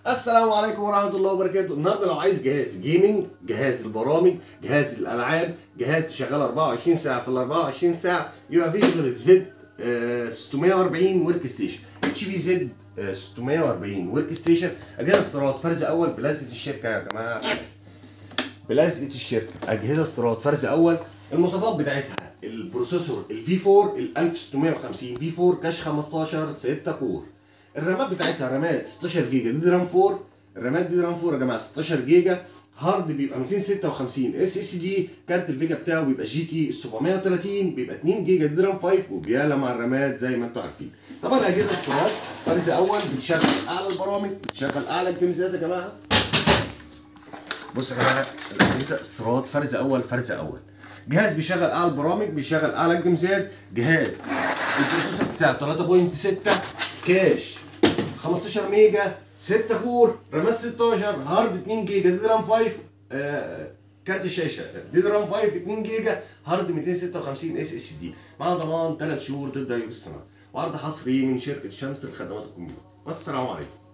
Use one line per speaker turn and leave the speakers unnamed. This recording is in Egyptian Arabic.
السلام عليكم ورحمه الله وبركاته النهارده لو عايز جهاز جيمنج جهاز البرامج جهاز الالعاب جهاز تشغل 24 ساعه في ال 24 ساعه يبقى فيه غير الزد آه، 640 ورك ستيشن اتش بي زد آه، 640 ورك ستيشن اجهزه استيراد فرز اول بلازمه الشركه يا جماعه بلزقه الشركه اجهزه استيراد فرز اول المواصفات بتاعتها البروسيسور الفي 4 ال 1650 في 4 كاش 15 6 كور الرامات بتاعتها رامات 16 جيجا دي رام 4 الرامات دي رام 4 يا جماعه 16 جيجا هارد بيبقى 256 اس اس دي كارت الفيجا بتاعه بيبقى جي تي 730 بيبقى 2 جيجا دي رام 5 وبيعلى مع الرامات زي ما انتم عارفين طبعا اجهزه استيراد فرز اول بتشغل اعلى البرامج بتشغل اعلى الجيمزات يا جماعه بص يا جماعه الاجهزه استيراد فرز اول فرز اول جهاز بيشغل اعلى البرامج بيشغل اعلى الجيمزات جهاز البروسيسور بتاعه 3.6 كاش 15 ميجا 6 كور رامات 16 هارد 2 جيجا دي رام 5 آه كارت الشاشه دي رام 5 2 جيجا هارد 256 اس اس دي مع ضمان 3 شهور ضد عيوب الصناعه وعرض حصري من شركه شمس لخدمات الكمبيوتر والسلام عليكم